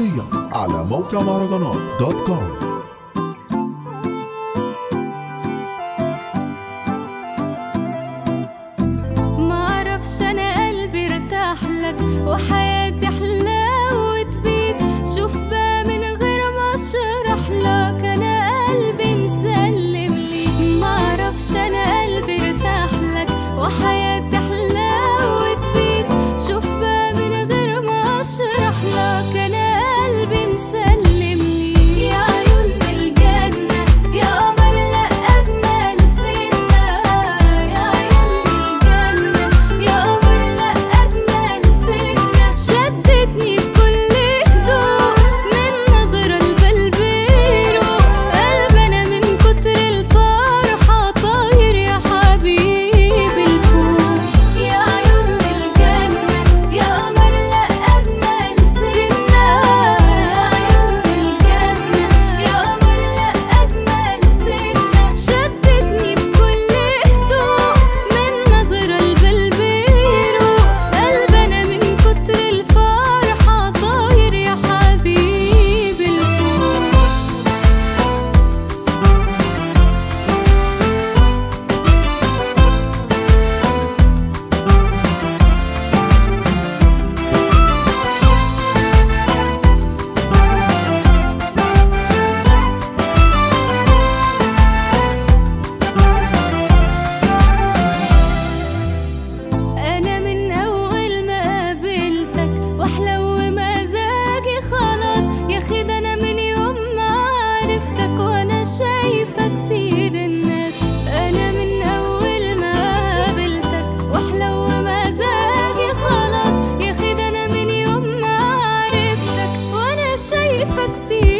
حصريا على موقع مهرجانات دوت كوم معرفش انا قلبي ارتاح لك وحياتي حلاوة بيك شوف بقى من غير ما اشرح لك انا قلبي مسلم ليك معرفش انا قلبي ارتاح لك وحياتي حلاوة بيك شوف بقى من غير ما اشرح لك انا قلبي مسلم ليك يا عيون الجنة يا قمر لا اجمل سنة يا عيون الجنة يا قمر لا اجمل سنة شدتني بكل هدوء من نظرة البلبيرو قلب انا من كتر الفرحة طاير يا حبيبي الفوق يا عيون الجنة يا قمر لا اجمل سنة يا عيون الجنة يا قمر لا اجمل سنة شدتني بكل هدوء من نظرة البلبيرو قلب انا من كتر الفرحة طاير يا حبيبي الفوق انا من اول ما قابلتك واحلو مزاجي خلاص يا اخي ده انا من يوم ما عرفتك وانا شايفك سيد الناس انا من اول ما قابلتك واحلو مزاجي خلاص يا اخي ده انا من يوم ما عرفتك وانا شايفك سيد